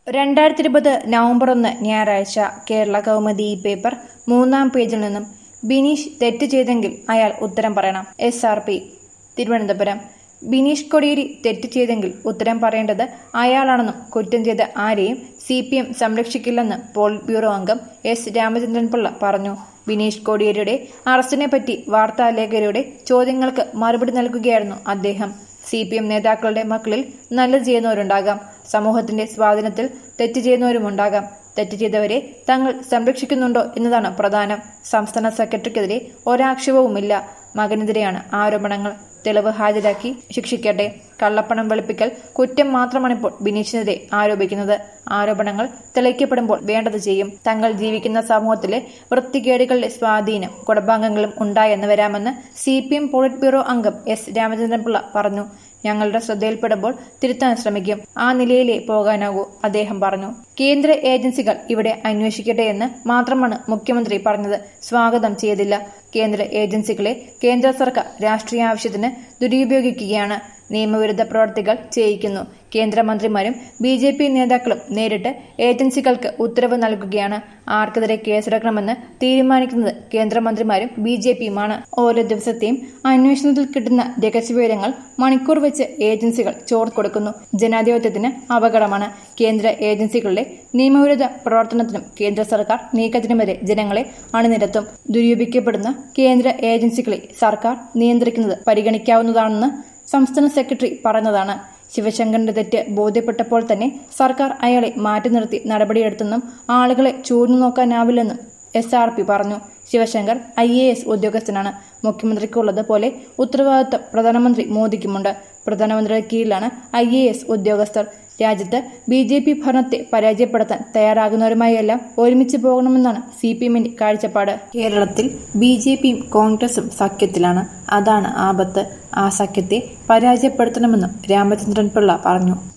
രണ്ടായിരത്തി ഇരുപത് നവംബർ ഒന്ന് ഞായറാഴ്ച കേരള കൗമുദി ഈ പേപ്പർ മൂന്നാം പേജിൽ നിന്നും ബിനീഷ് തെറ്റ് ചെയ്തെങ്കിൽ അയാൾ ഉത്തരം പറയണം S R P Thiruvananthapuram Bineesh Kodiyeri തെറ്റ് ചെയ്തെങ്കിൽ ഉത്തരം പറയേണ്ടത് അയാളാണെന്നും കുറ്റം ചെയ്ത ആരെയും സി പി എം സംരക്ഷിക്കില്ലെന്ന് പോളിറ്റ് ബ്യൂറോ അംഗം എസ് രാമചന്ദ്രൻപിള്ള പറഞ്ഞു ബിനീഷ് കോടിയേരിയുടെ അറസ്റ്റിനെ പറ്റി വാർത്താലേഖകരുടെ ചോദ്യങ്ങൾക്ക് മറുപടി നൽകുകയായിരുന്നു അദ്ദേഹം സി പി എം നേതാക്കളുടെ മക്കളിൽ നല്ലത് ചെയ്യുന്നവരുണ്ടാകാം സമൂഹത്തിന്റെ സ്വാധീനത്തിൽ തെറ്റ് ചെയ്യുന്നവരുമുണ്ടാകാം തെറ്റ് ചെയ്തവരെ തങ്ങൾ സംരക്ഷിക്കുന്നുണ്ടോ എന്നതാണ് പ്രധാനം സംസ്ഥാന സെക്രട്ടറിക്കെതിരെ ഒരാക്ഷേപവുമില്ല മകനെതിരെയാണ് ആരോപണങ്ങൾ തെളിവ് ഹാജരാക്കി ശിക്ഷിക്കട്ടെ കള്ളപ്പണം വെളുപ്പിക്കൽ കുറ്റം മാത്രമാണിപ്പോൾ ബിനീഷിനെതിരെ ആരോപിക്കുന്നത് ആരോപണങ്ങൾ തെളിയിക്കപ്പെടുമ്പോൾ വേണ്ടത് ചെയ്യും തങ്ങൾ ജീവിക്കുന്ന സമൂഹത്തിലെ വൃത്തികേടുകളുടെ സ്വാധീനം കുടുംബാംഗങ്ങളും ഉണ്ടായെന്ന് വരാമെന്ന് C P M politburo അംഗം എസ് രാമചന്ദ്രൻപിള്ള പറഞ്ഞു ഞങ്ങളുടെ ശ്രദ്ധയിൽപ്പെടുമ്പോൾ തിരുത്താൻ ശ്രമിക്കും ആ നിലയിലേ പോകാനാകൂ അദ്ദേഹം പറഞ്ഞു കേന്ദ്ര ഏജൻസികൾ ഇവിടെ അന്വേഷിക്കട്ടെ എന്ന് മാത്രമാണ് മുഖ്യമന്ത്രി പറഞ്ഞത് സ്വാഗതം ചെയ്തില്ല കേന്ദ്ര ഏജൻസികളെ കേന്ദ്ര സർക്കാർ രാഷ്ട്രീയ ആവശ്യത്തിന് ദുരുപയോഗിക്കുകയാണ് നിയമവിരുദ്ധ പ്രവർത്തികൾ ചെയ്യിക്കുന്നു കേന്ദ്രമന്ത്രിമാരും ബി ജെ പി നേതാക്കളും നേരിട്ട് ഏജൻസികൾക്ക് ഉത്തരവ് നൽകുകയാണ് ആർക്കെതിരെ കേസെടുക്കണമെന്ന് തീരുമാനിക്കുന്നത് കേന്ദ്രമന്ത്രിമാരും ബി ജെ പിയുമാണ് ഓരോ ദിവസത്തെയും അന്വേഷണത്തിൽ കിട്ടുന്ന രഹസ്യവിവരങ്ങൾ മണിക്കൂർ വെച്ച് ഏജൻസികൾ ചോർത്ത് കൊടുക്കുന്നു ജനാധിപത്യത്തിന് അപകടമാണ് കേന്ദ്ര ഏജൻസികളുടെ നിയമവിരുദ്ധ പ്രവർത്തനത്തിനും കേന്ദ്ര സർക്കാർ നീക്കത്തിനുമെതിരെ ജനങ്ങളെ അണിനിരത്തും ദുരുപയോഗിക്കപ്പെടുന്ന കേന്ദ്ര ഏജൻസികളെ സർക്കാർ നിയന്ത്രിക്കുന്നത് പരിഗണിക്കാവുന്നതാണെന്ന് സംസ്ഥാന സെക്രട്ടറി പറഞ്ഞതാണ് ശിവശങ്കറിന്റെ തെറ്റ് ബോധ്യപ്പെട്ടപ്പോൾ തന്നെ സർക്കാർ അയാളെ മാറ്റി നിർത്തി നടപടിയെടുത്തെന്നും ആളുകളെ ചൂഴ്ന്നു നോക്കാനാവില്ലെന്നും എസ് ആർ പി പറഞ്ഞു ശിവശങ്കർ ഐ എ എസ് ഉദ്യോഗസ്ഥനാണ് മുഖ്യമന്ത്രിക്കുള്ളത് പോലെ ഉത്തരവാദിത്തം പ്രധാനമന്ത്രി മോദിക്കുമുണ്ട് പ്രധാനമന്ത്രിയുടെ കീഴിലാണ് ഐ എ എസ് ഉദ്യോഗസ്ഥർ രാജ്യത്ത് ബി ജെ പി ഭരണത്തെ പരാജയപ്പെടുത്താൻ തയ്യാറാകുന്നവരുമായെല്ലാം ഒരുമിച്ച് പോകണമെന്നാണ് സി പി എമ്മിന്റെ കാഴ്ചപ്പാട് കേരളത്തിൽ ബി ജെ പിയും കോൺഗ്രസും സഖ്യത്തിലാണ് അതാണ് ആപത്ത് ആ സഖ്യത്തെ പരാജയപ്പെടുത്തണമെന്നും രാമചന്ദ്രൻ പിള്ള പറഞ്ഞു